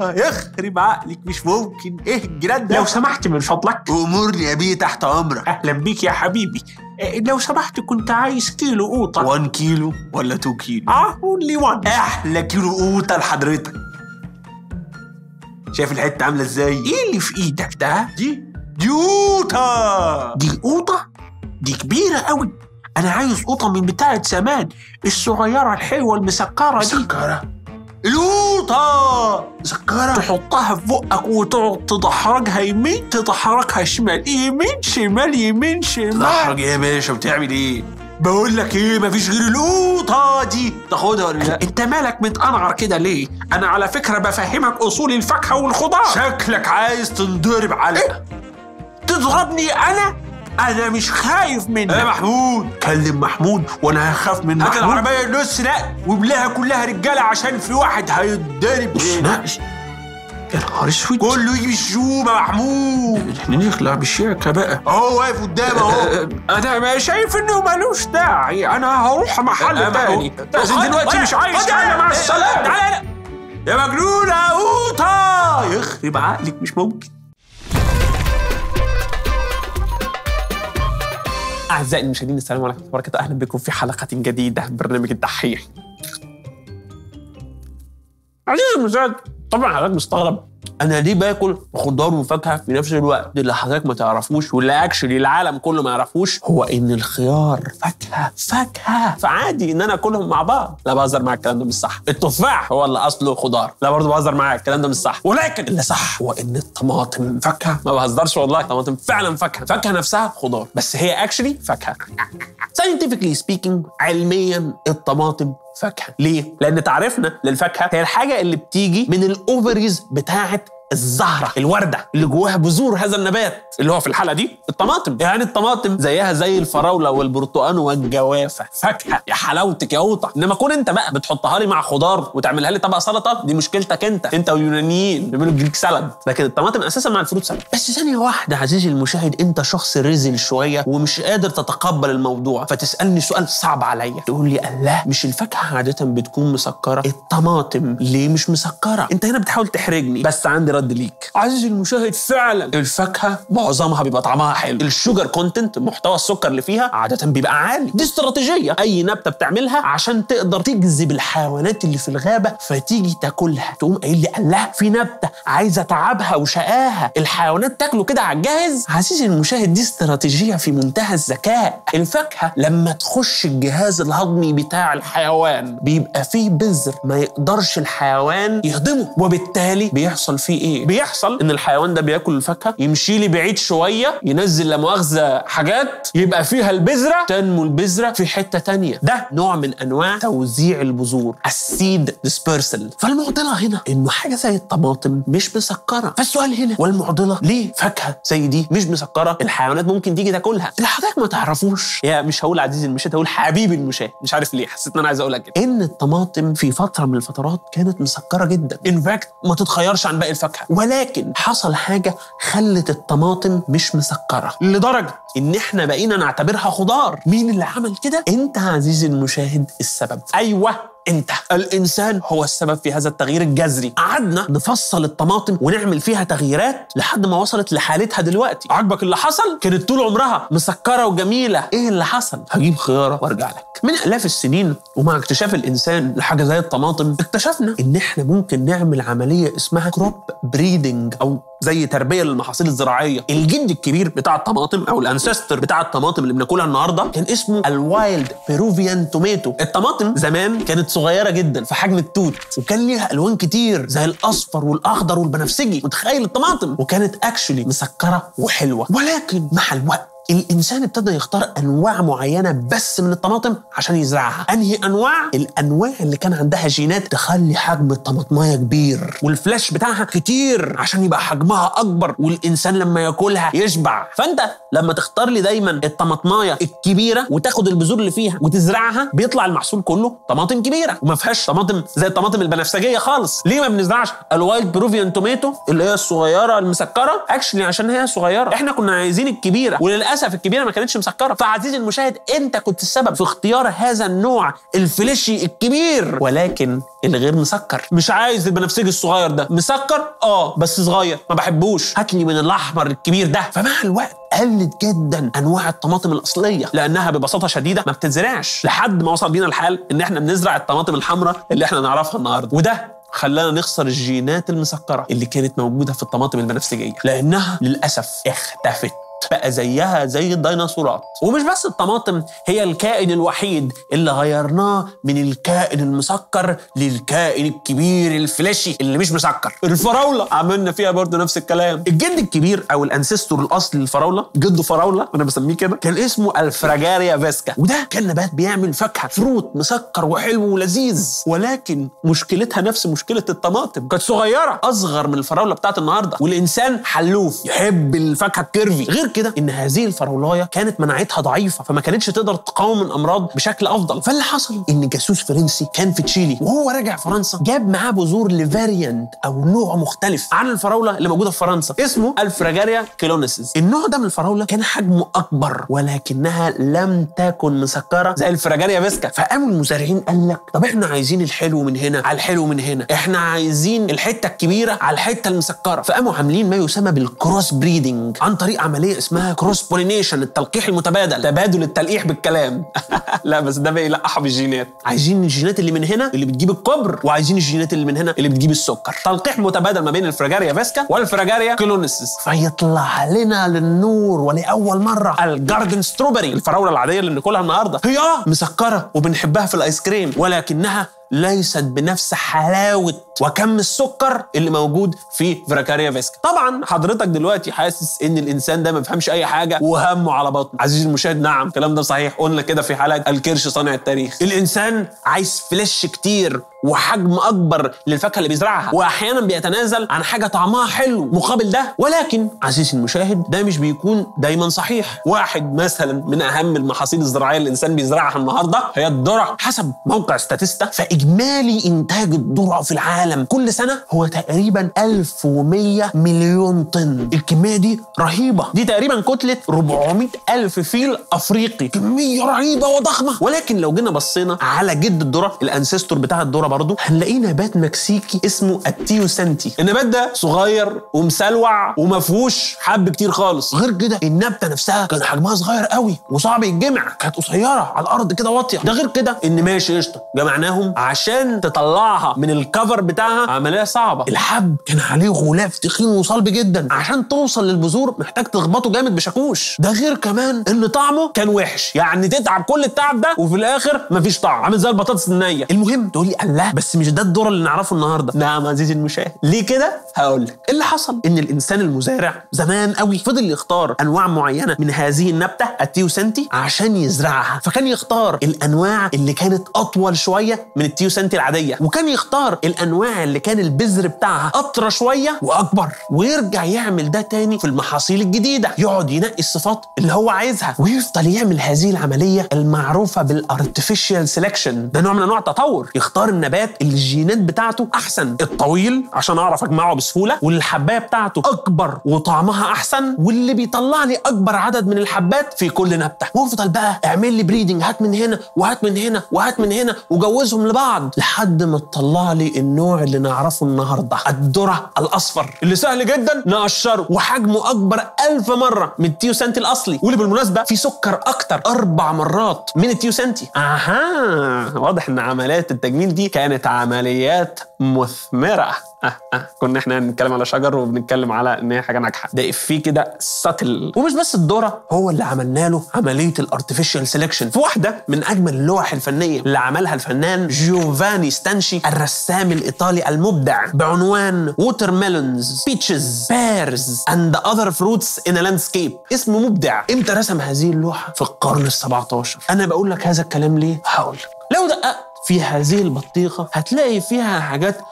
يخرب عقلك مش ممكن ايه الجنان ده لو سمحت من فضلك امورني يا بيه تحت امرك اهلا بيك يا حبيبي إيه، لو سمحت كنت عايز كيلو قوطه 1 كيلو ولا 2 كيلو اه اونلي وان احلى كيلو قوطه لحضرتك شايف الحته عامله ازاي ايه اللي في ايدك ده دي دي قوطه دي قوطه دي كبيره قوي انا عايز قوطه من بتاعه زمان الصغيره الحلوه المسكره دي مسكره القوطه مسكره تحطها في بقك وتقعد تدحرجها يمين تدحرجها شمال يمين شمال يمين شمال تدحرج ايه يا باشا بتعمل ايه بقول لك ايه مفيش غير القوطه دي تاخدها ولا لا انت مالك متقنعر كده ليه انا على فكره بفهمك اصول الفاكهه والخضار شكلك عايز تنضرب علقه تضربني انا انا مش خايف منك يا محمود كلم محمود وانا هخاف من هات محمود العربيه النص نقل واملاها كلها رجاله عشان في واحد هيتضرب نص هنا نقل يا نهار اسود كله يجي بالشومه يا محمود احنا نخلع بالشيكه بقى اهو واقف قدام اهو أه، انا ما شايف انه ملوش داعي انا هروح محل يا تاني محمود. بس خد- دلوقتي خد- مش عايز خد- حاجه مع تعالى السلامه هنا. يا مجنون يا قوطه يخرب عقلك مش ممكن أعزائي المشاهدين السلام عليكم ورحمة الله وبركاته أهلا بكم في حلقة جديدة من برنامج الدحيح عزيزي المشاهد طبعا حضرتك مستغرب انا ليه باكل خضار وفاكهه في نفس الوقت اللي حضرتك ما تعرفوش واللي اكشلي العالم كله ما يعرفوش هو ان الخيار فاكهه فاكهه فعادي ان انا اكلهم مع بعض لا بهزر معاك الكلام ده مش صح التفاح هو اللي اصله خضار لا برضه بهزر معاك الكلام ده مش صح ولكن اللي صح هو ان الطماطم فاكهه ما بهزرش والله الطماطم فعلا فاكهه فاكهه نفسها خضار بس هي اكشلي فاكهه scientifically speaking علميا الطماطم فاكهه ليه لان تعريفنا للفاكهه هي الحاجه اللي بتيجي من الاوفريز بتاعه الزهرة الوردة اللي جواها بذور هذا النبات اللي هو في الحلقة دي الطماطم يعني الطماطم زيها زي الفراولة والبرتقال والجوافة فاكهة يا حلاوتك يا قوطة انما كون انت بقى بتحطها لي مع خضار وتعملها لي طبق سلطة دي مشكلتك انت انت واليونانيين بيعملوا جريك سالاد لكن الطماطم اساسا مع الفروت سالاد بس ثانية واحدة عزيزي المشاهد انت شخص رزل شوية ومش قادر تتقبل الموضوع فتسألني سؤال صعب عليا تقول لي الله مش الفاكهة عادة بتكون مسكرة الطماطم ليه مش مسكرة انت هنا بتحاول تحرجني بس عندي رد ليك عزيزي المشاهد فعلا الفاكهة معظمها بيبقى طعمها حلو الشوجر كونتنت محتوى السكر اللي فيها عادة بيبقى عالي دي استراتيجية اي نبتة بتعملها عشان تقدر تجذب الحيوانات اللي في الغابة فتيجي تاكلها تقوم قايل لي الله في نبتة عايزة تعبها وشقاها الحيوانات تاكله كده على الجاهز عزيزي المشاهد دي استراتيجية في منتهى الذكاء الفاكهة لما تخش الجهاز الهضمي بتاع الحيوان بيبقى فيه بذر ما يقدرش الحيوان يهضمه وبالتالي بيحصل فيه ايه بيحصل ان الحيوان ده بياكل الفاكهه يمشي لي بعيد شويه ينزل لا مؤاخذه حاجات يبقى فيها البذره تنمو البذره في حته تانية ده نوع من انواع توزيع البذور السيد ديسبيرسل فالمعضله هنا انه حاجه زي الطماطم مش مسكره فالسؤال هنا والمعضله ليه فاكهه زي دي مش مسكره الحيوانات ممكن تيجي تاكلها اللي حضرتك ما تعرفوش يا مش هقول عزيزي المشاهد هقول حبيبي المشاهد مش عارف ليه حسيت ان انا عايز اقول لك كده ان الطماطم في فتره من الفترات كانت مسكره جدا ان فاكت ما تتخيرش عن باقي الفاكهه ولكن حصل حاجه خلت الطماطم مش مسكره لدرجه ان احنا بقينا نعتبرها خضار مين اللي عمل كده انت عزيزي المشاهد السبب ايوه انت الانسان هو السبب في هذا التغيير الجذري قعدنا نفصل الطماطم ونعمل فيها تغييرات لحد ما وصلت لحالتها دلوقتي عجبك اللي حصل كانت طول عمرها مسكره وجميله ايه اللي حصل هجيب خياره وارجع لك من الاف السنين ومع اكتشاف الانسان لحاجه زي الطماطم اكتشفنا ان احنا ممكن نعمل عمليه اسمها كروب بريدنج او زي تربيه للمحاصيل الزراعيه الجد الكبير بتاع الطماطم او الانسستر بتاع الطماطم اللي بناكلها النهارده كان اسمه الوايلد بيروفيان توميتو الطماطم زمان كانت صغيره جدا في حجم التوت وكان ليها الوان كتير زي الاصفر والاخضر والبنفسجي متخيل الطماطم وكانت اكشلي مسكره وحلوه ولكن مع الوقت الانسان ابتدى يختار انواع معينه بس من الطماطم عشان يزرعها انهي انواع الانواع اللي كان عندها جينات تخلي حجم الطماطمايه كبير والفلاش بتاعها كتير عشان يبقى حجمها اكبر والانسان لما ياكلها يشبع فانت لما تختار لي دايما الطماطمايه الكبيره وتاخد البذور اللي فيها وتزرعها بيطلع المحصول كله طماطم كبيره وما فيهاش طماطم زي الطماطم البنفسجيه خالص ليه ما بنزرعش الوايلد بروفيان توميتو اللي هي الصغيره المسكره اكشلي عشان هي صغيره احنا كنا عايزين الكبيره وللاسف وللاسف الكبيره ما كانتش مسكره فعزيزي المشاهد انت كنت السبب في اختيار هذا النوع الفليشي الكبير ولكن الغير مسكر مش عايز البنفسجي الصغير ده مسكر اه بس صغير ما بحبوش هات لي من الاحمر الكبير ده فمع الوقت قلت جدا انواع الطماطم الاصليه لانها ببساطه شديده ما بتتزرعش لحد ما وصل بينا الحال ان احنا بنزرع الطماطم الحمراء اللي احنا نعرفها النهارده وده خلانا نخسر الجينات المسكره اللي كانت موجوده في الطماطم البنفسجيه لانها للاسف اختفت بقى زيها زي الديناصورات ومش بس الطماطم هي الكائن الوحيد اللي غيرناه من الكائن المسكر للكائن الكبير الفلاشي اللي مش مسكر الفراوله عملنا فيها برضه نفس الكلام الجد الكبير او الانسيستور الاصلي للفراوله جده فراوله انا بسميه كده كان اسمه الفراجاريا فيسكا وده كان نبات بيعمل فاكهه فروت مسكر وحلو ولذيذ ولكن مشكلتها نفس مشكله الطماطم كانت صغيره اصغر من الفراوله بتاعت النهارده والانسان حلوف يحب الفاكهه الكيرفي غير كده ان هذه الفراولايه كانت مناعتها ضعيفه فما كانتش تقدر تقاوم الامراض بشكل افضل فاللي حصل ان جاسوس فرنسي كان في تشيلي وهو راجع فرنسا جاب معاه بذور لفاريانت او نوع مختلف عن الفراوله اللي موجوده في فرنسا اسمه الفراجاريا كيلونيسيس النوع ده من الفراوله كان حجمه اكبر ولكنها لم تكن مسكره زي الفراجاريا فيسكا فقاموا المزارعين قال لك طب احنا عايزين الحلو من هنا على الحلو من هنا احنا عايزين الحته الكبيره على الحته المسكره فقاموا عاملين ما يسمى بالكروس بريدنج عن طريق عمليه اسمها كروس بولينيشن التلقيح المتبادل تبادل التلقيح بالكلام لا بس ده بيلقحوا بالجينات عايزين الجينات اللي من هنا اللي بتجيب الكبر وعايزين الجينات اللي من هنا اللي بتجيب السكر تلقيح متبادل ما بين الفراجاريا فيسكا والفراجاريا كلونيسيس فيطلع لنا للنور ولاول مره الجاردن ستروبري الفراوله العاديه اللي بناكلها النهارده هي اه مسكره وبنحبها في الايس كريم ولكنها ليست بنفس حلاوه وكم السكر اللي موجود في فراكاريا فيسكا طبعا حضرتك دلوقتي حاسس ان الانسان ده ما بيفهمش اي حاجه وهمه على بطنه عزيزي المشاهد نعم الكلام ده صحيح قلنا كده في حلقه الكرش صانع التاريخ الانسان عايز فليش كتير وحجم اكبر للفاكهه اللي بيزرعها واحيانا بيتنازل عن حاجه طعمها حلو مقابل ده ولكن عزيزي المشاهد ده مش بيكون دايما صحيح واحد مثلا من اهم المحاصيل الزراعيه اللي الانسان بيزرعها النهارده هي الذره حسب موقع ستاتيستا فاجمالي انتاج الذره في العالم كل سنه هو تقريبا 1100 مليون طن الكميه دي رهيبه دي تقريبا كتله 400 الف فيل افريقي كميه رهيبه وضخمه ولكن لو جينا بصينا على جد الذره الانسيستور بتاع الذره برضه هنلاقيه نبات مكسيكي اسمه التيوسانتي النبات ده صغير ومسلوع وما فيهوش حب كتير خالص غير كده النبته نفسها كان حجمها صغير قوي وصعب يتجمع كانت قصيره على الارض كده واطيه ده غير كده ان ماشي قشطه جمعناهم عشان تطلعها من الكفر بتاعها عمليه صعبه الحب كان عليه غلاف تخين وصلب جدا عشان توصل للبذور محتاج تخبطه جامد بشاكوش ده غير كمان ان طعمه كان وحش يعني تتعب كل التعب ده وفي الاخر مفيش طعم عامل زي البطاطس النيه المهم تقولي الله بس مش ده الذره اللي نعرفه النهارده نعم عزيزي المشاهد ليه كده هقول لك اللي حصل ان الانسان المزارع زمان قوي فضل يختار انواع معينه من هذه النبته التيوسنتي عشان يزرعها فكان يختار الانواع اللي كانت اطول شويه من التيوسنتي العاديه وكان يختار الانواع اللي كان البذر بتاعها اطرى شويه واكبر ويرجع يعمل ده تاني في المحاصيل الجديده يقعد ينقي الصفات اللي هو عايزها ويفضل يعمل هذه العمليه المعروفه بالارتفيشال سelection ده نوع من انواع التطور يختار النبات اللي الجينات بتاعته احسن الطويل عشان اعرف اجمعه بسهوله واللي الحبايه بتاعته اكبر وطعمها احسن واللي بيطلع لي اكبر عدد من الحبات في كل نبته وافضل بقى اعمل لي بريدنج هات من هنا وهات من هنا وهات من هنا وجوزهم لبعض لحد ما تطلع لي النوع اللي نعرفه النهارده الذره الاصفر اللي سهل جدا نقشره وحجمه اكبر ألف مره من التيوسنتي الاصلي واللي بالمناسبه فيه سكر اكتر اربع مرات من التيوسنتي اها واضح ان عمليات التجميل دي كانت عمليات مثمره أه أه. كنا احنا بنتكلم على شجر وبنتكلم على ان هي حاجه ناجحه ده افيه كده ساتل ومش بس الذره هو اللي عملنا له عمليه الارتفيشال سelection في واحده من اجمل اللوح الفنيه اللي عملها الفنان جيوفاني ستانشي الرسام الايطالي المبدع بعنوان ووتر ميلونز بيتشز بيرز اند اذر فروتس ان لاندسكيب اسمه مبدع امتى رسم هذه اللوحه في القرن ال 17 انا بقول لك هذا الكلام ليه هقول لك لو دققت في هذه البطيخة هتلاقي فيها حاجات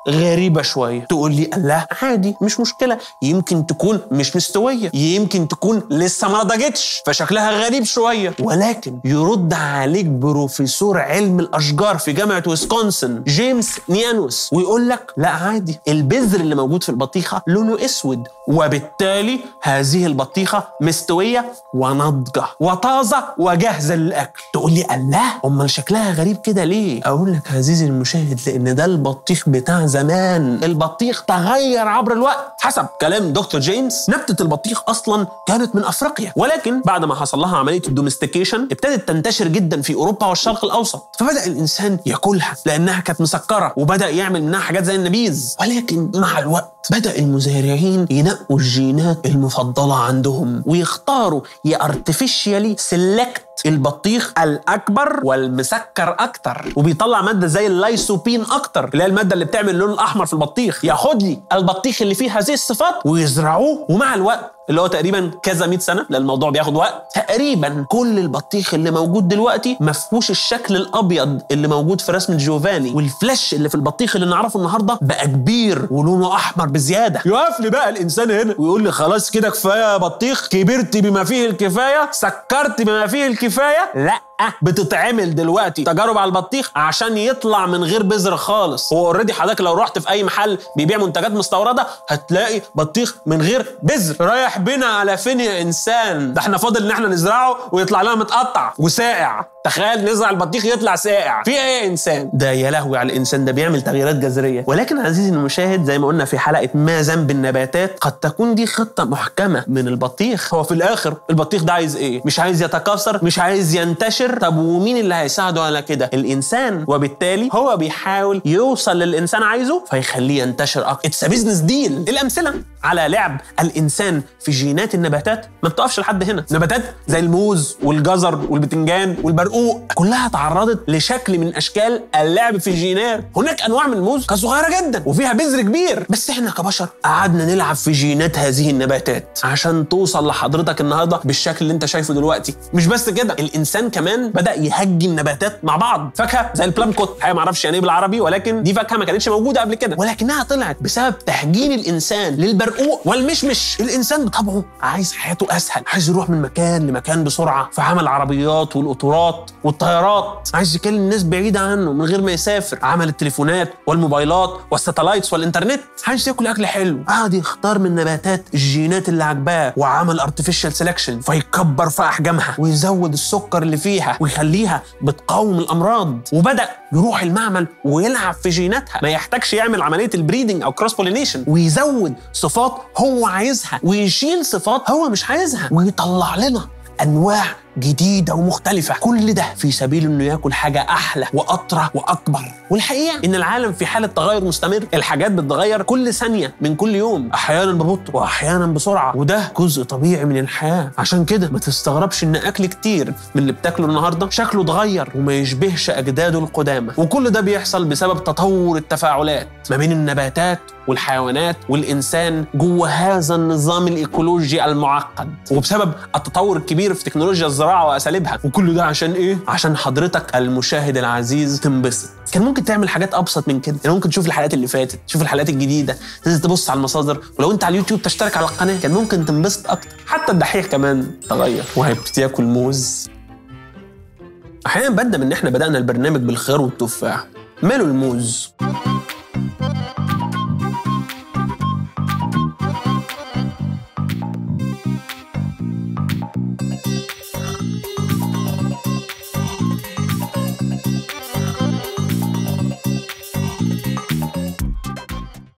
غريبه شويه تقول لي الله عادي مش مشكله يمكن تكون مش مستويه يمكن تكون لسه ما نضجتش فشكلها غريب شويه ولكن يرد عليك بروفيسور علم الاشجار في جامعه ويسكونسن جيمس نيانوس ويقول لك لا عادي البذر اللي موجود في البطيخه لونه اسود وبالتالي هذه البطيخه مستويه وناضجه وطازه وجاهزه للاكل تقول لي الله امال شكلها غريب كده ليه اقول لك عزيزي المشاهد لان ده البطيخ بتاع زمان البطيخ تغير عبر الوقت حسب كلام دكتور جيمس نبته البطيخ اصلا كانت من افريقيا ولكن بعد ما حصل لها عمليه الدومستيكيشن ابتدت تنتشر جدا في اوروبا والشرق الاوسط فبدا الانسان ياكلها لانها كانت مسكره وبدا يعمل منها حاجات زي النبيذ ولكن مع الوقت بدا المزارعين ينقوا الجينات المفضله عندهم ويختاروا يارتفيشيالي سيلكت البطيخ الاكبر والمسكر اكتر وبيطلع ماده زي اللايسوبين اكتر اللي هي الماده اللي بتعمل اللون الاحمر في البطيخ ياخد لي البطيخ اللي فيه هذه الصفات ويزرعوه ومع الوقت اللي هو تقريبا كذا 100 سنه لان الموضوع بياخد وقت تقريبا كل البطيخ اللي موجود دلوقتي ما فيهوش الشكل الابيض اللي موجود في رسمه جوفاني والفلاش اللي في البطيخ اللي نعرفه النهارده بقى كبير ولونه احمر بزياده يقف لي بقى الانسان هنا ويقول لي خلاص كده كفايه يا بطيخ كبرت بما فيه الكفايه سكرت بما فيه الكفايه لا بتتعمل دلوقتي تجارب على البطيخ عشان يطلع من غير بذر خالص هو اوريدي حضرتك لو رحت في اي محل بيبيع منتجات مستورده هتلاقي بطيخ من غير بذر رايح بينا على فين يا انسان ده احنا فاضل ان احنا نزرعه ويطلع لنا متقطع وساقع تخيل نزرع البطيخ يطلع ساقع في ايه يا انسان ده يا لهوي على الانسان ده بيعمل تغييرات جذريه ولكن عزيزي المشاهد زي ما قلنا في حلقه ما ذنب النباتات قد تكون دي خطه محكمه من البطيخ هو في الاخر البطيخ ده عايز ايه مش عايز يتكاثر مش عايز ينتشر طب ومين اللي هيساعده على كده الانسان وبالتالي هو بيحاول يوصل للي الانسان عايزه فيخليه ينتشر اكتر اتس بيزنس ديل الامثله على لعب الانسان في جينات النباتات ما بتقفش لحد هنا نباتات زي الموز والجزر والبتنجان والبرقوق كلها تعرضت لشكل من اشكال اللعب في الجينات هناك انواع من الموز كانت صغيره جدا وفيها بذر كبير بس احنا كبشر قعدنا نلعب في جينات هذه النباتات عشان توصل لحضرتك النهارده بالشكل اللي انت شايفه دلوقتي مش بس كده الانسان كمان بدا يهجي النباتات مع بعض فاكهه زي البلام كوت الحقيقه ما اعرفش يعني ايه بالعربي ولكن دي فاكهه ما كانتش موجوده قبل كده ولكنها طلعت بسبب تهجين الانسان للبرقوق والمشمش الانسان بطبعه عايز حياته اسهل عايز يروح من مكان لمكان بسرعه فعمل العربيات والقطورات والطيارات عايز يكلم الناس بعيده عنه من غير ما يسافر عمل التليفونات والموبايلات والساتلايتس والانترنت عايز ياكل اكل حلو قعد يختار من نباتات الجينات اللي عجباه وعمل ارتفيشال سelection فيكبر في احجامها ويزود السكر اللي فيها ويخليها بتقاوم الامراض وبدا يروح المعمل ويلعب في جيناتها ما يحتاجش يعمل عمليه البريدنج او كروس بولينيشن ويزود صفات هو عايزها ويشيل صفات هو مش عايزها ويطلع لنا انواع جديدة ومختلفة كل ده في سبيل انه ياكل حاجة احلى واطرى واكبر والحقيقة ان العالم في حالة تغير مستمر الحاجات بتتغير كل ثانية من كل يوم احيانا ببطء واحيانا بسرعة وده جزء طبيعي من الحياة عشان كده ما تستغربش ان اكل كتير من اللي بتاكله النهاردة شكله اتغير وما يشبهش اجداده القدامى وكل ده بيحصل بسبب تطور التفاعلات ما بين النباتات والحيوانات والانسان جوه هذا النظام الايكولوجي المعقد وبسبب التطور الكبير في تكنولوجيا الزراعه واساليبها وكل ده عشان ايه عشان حضرتك المشاهد العزيز تنبسط كان ممكن تعمل حاجات ابسط من كده يعني ممكن تشوف الحلقات اللي فاتت تشوف الحلقات الجديده تنزل تبص على المصادر ولو انت على اليوتيوب تشترك على القناه كان ممكن تنبسط اكتر حتى الدحيح كمان تغير وهيبتدي ياكل موز احيانا بندم ان احنا بدانا البرنامج بالخيار والتفاح ماله الموز